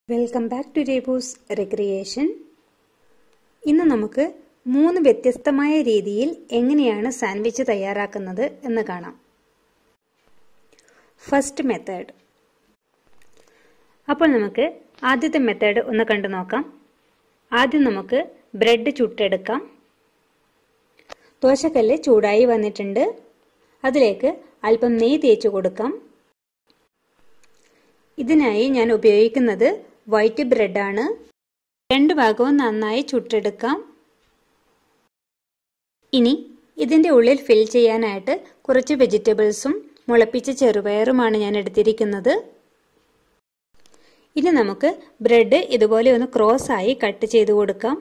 welcome back to രേബൂസ് recreation ഇന്ന് നമുക്ക് മൂന്ന് വ്യത്യസ്തമായ രീതിയിൽ എങ്ങനെയാണ് സാൻഡ്വിച്ച് തയ്യാറാക്കുന്നത് എന്ന് കാണാം ഫസ്റ്റ് മെത്തേഡ് അപ്പോൾ നമുക്ക് ആദ്യത്തെ മെത്തേഡ് ഒന്ന് കണ്ടു നോക്കാം ആദ്യം നമുക്ക് ബ്രെഡ് ചുട്ടെടുക്കാം ദോശക്കല്ല് ചൂടായി വന്നിട്ടുണ്ട് അതിലേക്ക് അല്പം നെയ്യ് തേച്ച് കൊടുക്കാം ഇതിനായി ഞാൻ ഉപയോഗിക്കുന്നത് വൈറ്റ് ബ്രെഡാണ് രണ്ട് ഭാഗവും നന്നായി ചുട്ടെടുക്കാം ഇനി ഇതിൻ്റെ ഉള്ളിൽ ഫിൽ ചെയ്യാനായിട്ട് കുറച്ച് വെജിറ്റബിൾസും മുളപ്പിച്ച ചെറുപയറുമാണ് ഞാൻ എടുത്തിരിക്കുന്നത് ഇനി നമുക്ക് ബ്രെഡ് ഇതുപോലെ ഒന്ന് ക്രോസ് ആയി കട്ട് ചെയ്ത് കൊടുക്കാം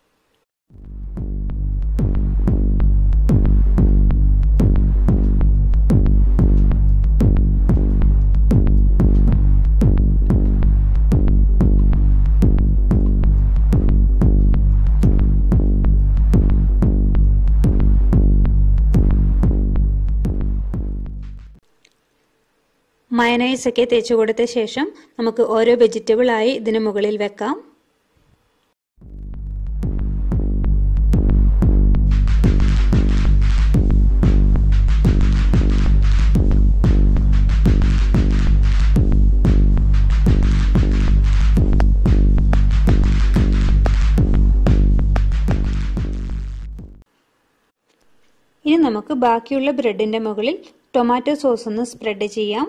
മയനൈസ് ഒക്കെ തേച്ച് കൊടുത്ത ശേഷം നമുക്ക് ഓരോ വെജിറ്റബിൾ ആയി ഇതിന് മുകളിൽ വെക്കാം ഇനി നമുക്ക് ബാക്കിയുള്ള ബ്രെഡിന്റെ മുകളിൽ ടൊമാറ്റോ സോസ് ഒന്ന് സ്പ്രെഡ് ചെയ്യാം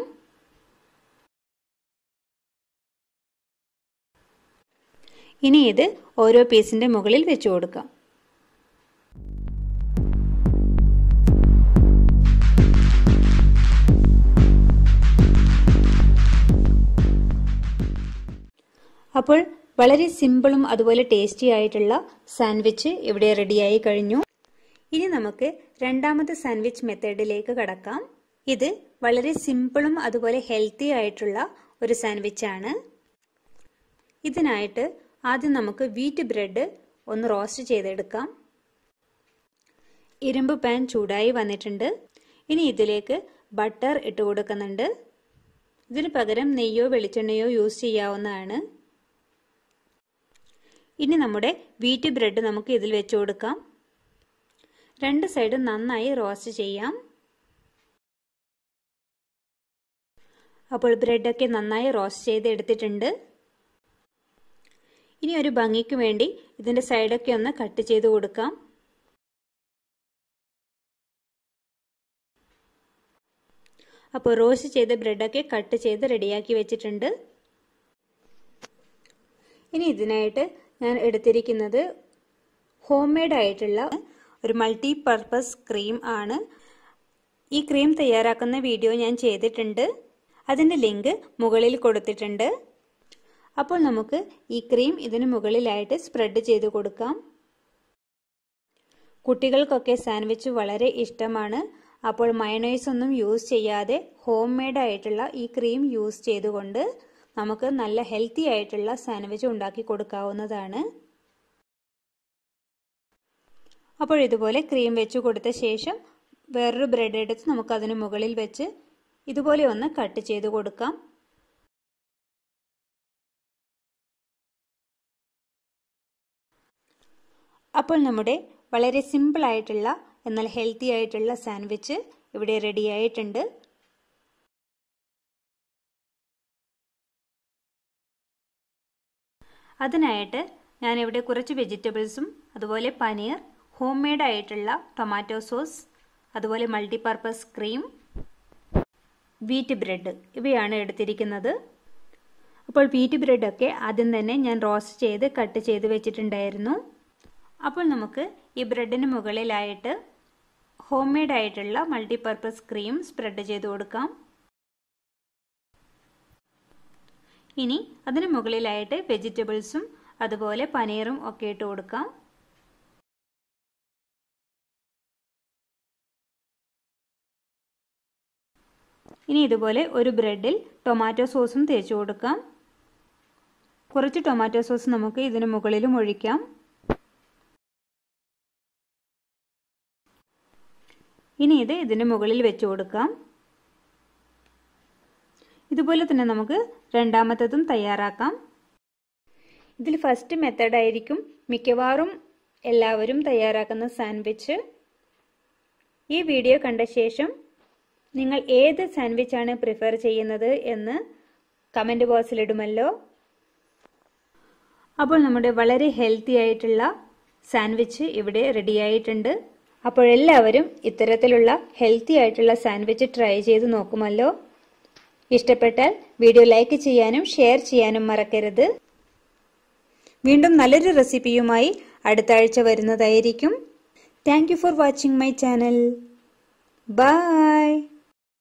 ഇനി ഇത് ഓരോ പീസിന്റെ മുകളിൽ വെച്ചു കൊടുക്കാം അപ്പോൾ വളരെ സിമ്പിളും അതുപോലെ ടേസ്റ്റി ആയിട്ടുള്ള സാൻഡ്വിച്ച് ഇവിടെ റെഡിയായി കഴിഞ്ഞു ഇനി നമുക്ക് രണ്ടാമത്തെ സാൻഡ്വിച്ച് മെത്തേഡിലേക്ക് കടക്കാം ഇത് വളരെ സിമ്പിളും അതുപോലെ ഹെൽത്തി ആയിട്ടുള്ള ഒരു സാൻഡ്വിച്ച് ആണ് ഇതിനായിട്ട് ആദ്യം നമുക്ക് വീറ്റ് ബ്രെഡ് ഒന്ന് റോസ്റ്റ് ചെയ്തെടുക്കാം ഇരുമ്പ് പാൻ ചൂടായി വന്നിട്ടുണ്ട് ഇനി ഇതിലേക്ക് ബട്ടർ ഇട്ട് കൊടുക്കുന്നുണ്ട് ഇതിന് പകരം നെയ്യോ വെളിച്ചെണ്ണയോ യൂസ് ചെയ്യാവുന്നതാണ് ഇനി നമ്മുടെ വീറ്റ് ബ്രെഡ് നമുക്ക് ഇതിൽ വെച്ച് കൊടുക്കാം രണ്ട് സൈഡും നന്നായി റോസ്റ്റ് ചെയ്യാം അപ്പോൾ ബ്രെഡൊക്കെ നന്നായി റോസ്റ്റ് ചെയ്ത് എടുത്തിട്ടുണ്ട് ഇനി ഒരു ഭംഗിക്ക് വേണ്ടി ഇതിൻ്റെ സൈഡൊക്കെ ഒന്ന് കട്ട് ചെയ്ത് കൊടുക്കാം അപ്പോൾ റോസ്റ്റ് ചെയ്ത ബ്രെഡൊക്കെ കട്ട് ചെയ്ത് റെഡിയാക്കി വെച്ചിട്ടുണ്ട് ഇനി ഇതിനായിട്ട് ഞാൻ എടുത്തിരിക്കുന്നത് ഹോം മെയ്ഡ് ആയിട്ടുള്ള ഒരു മൾട്ടി പർപ്പസ് ക്രീം ആണ് ഈ ക്രീം തയ്യാറാക്കുന്ന വീഡിയോ ഞാൻ ചെയ്തിട്ടുണ്ട് അതിൻ്റെ ലിങ്ക് മുകളിൽ കൊടുത്തിട്ടുണ്ട് അപ്പോൾ നമുക്ക് ഈ ക്രീം ഇതിന് മുകളിലായിട്ട് സ്പ്രെഡ് ചെയ്ത് കൊടുക്കാം കുട്ടികൾക്കൊക്കെ സാൻഡ്വിച്ച് വളരെ ഇഷ്ടമാണ് അപ്പോൾ മയണൈസ് ഒന്നും യൂസ് ചെയ്യാതെ ഹോം മെയ്ഡ് ആയിട്ടുള്ള ഈ ക്രീം യൂസ് ചെയ്തുകൊണ്ട് നമുക്ക് നല്ല ഹെൽത്തി ആയിട്ടുള്ള സാൻഡ്വിച്ച് ഉണ്ടാക്കി കൊടുക്കാവുന്നതാണ് അപ്പോൾ ഇതുപോലെ ക്രീം വെച്ച് കൊടുത്ത ശേഷം വേറൊരു ബ്രെഡ് എടുത്ത് നമുക്ക് അതിന് മുകളിൽ വെച്ച് ഇതുപോലെ ഒന്ന് കട്ട് ചെയ്ത് കൊടുക്കാം അപ്പോൾ നമ്മുടെ വളരെ സിമ്പിൾ ആയിട്ടുള്ള എന്നാൽ ഹെൽത്തി ആയിട്ടുള്ള സാൻഡ്വിച്ച് ഇവിടെ റെഡി ആയിട്ടുണ്ട് അതിനായിട്ട് ഞാനിവിടെ കുറച്ച് വെജിറ്റബിൾസും അതുപോലെ പനീർ ഹോം മെയ്ഡ് ആയിട്ടുള്ള ടൊമാറ്റോ സോസ് അതുപോലെ മൾട്ടിപർപ്പസ് ക്രീം വീറ്റ് ബ്രെഡ് ഇവയാണ് എടുത്തിരിക്കുന്നത് അപ്പോൾ വീറ്റ് ബ്രെഡൊക്കെ ആദ്യം തന്നെ ഞാൻ റോസ്റ്റ് ചെയ്ത് കട്ട് ചെയ്ത് വെച്ചിട്ടുണ്ടായിരുന്നു അപ്പോൾ നമുക്ക് ഈ ബ്രെഡിന് മുകളിലായിട്ട് ഹോം മെയ്ഡ് ആയിട്ടുള്ള മൾട്ടിപർപ്പസ് ക്രീം സ്പ്രെഡ് ചെയ്ത് കൊടുക്കാം ഇനി അതിന് മുകളിലായിട്ട് വെജിറ്റബിൾസും അതുപോലെ പനീറും ഒക്കെ ഇട്ട് കൊടുക്കാം ഇനി ഇതുപോലെ ഒരു ബ്രെഡിൽ ടൊമാറ്റോ സോസും തേച്ച് കൊടുക്കാം കുറച്ച് ടൊമാറ്റോ സോസ് നമുക്ക് ഇതിന് മുകളിലും ഒഴിക്കാം ഇനി ഇത് ഇതിന് മുകളിൽ വെച്ച് കൊടുക്കാം ഇതുപോലെ തന്നെ നമുക്ക് രണ്ടാമത്തതും തയ്യാറാക്കാം ഇതിൽ ഫസ്റ്റ് മെത്തഡായിരിക്കും മിക്കവാറും എല്ലാവരും തയ്യാറാക്കുന്ന സാൻഡ്വിച്ച് ഈ വീഡിയോ കണ്ട ശേഷം നിങ്ങൾ ഏത് സാൻഡ്വിച്ചാണ് പ്രിഫർ ചെയ്യുന്നത് എന്ന് കമൻറ്റ് ബോക്സിലിടുമല്ലോ അപ്പോൾ നമ്മുടെ വളരെ ഹെൽത്തി ആയിട്ടുള്ള സാൻഡ്വിച്ച് ഇവിടെ റെഡി ആയിട്ടുണ്ട് അപ്പോൾ എല്ലാവരും ഇത്തരത്തിലുള്ള ഹെൽത്തി ആയിട്ടുള്ള സാൻഡ്വിച്ച് ട്രൈ ചെയ്ത് നോക്കുമല്ലോ ഇഷ്ടപ്പെട്ടാൽ വീഡിയോ ലൈക്ക് ചെയ്യാനും ഷെയർ ചെയ്യാനും മറക്കരുത് വീണ്ടും നല്ലൊരു റെസിപ്പിയുമായി അടുത്ത ആഴ്ച വരുന്നതായിരിക്കും thank you for watching my channel by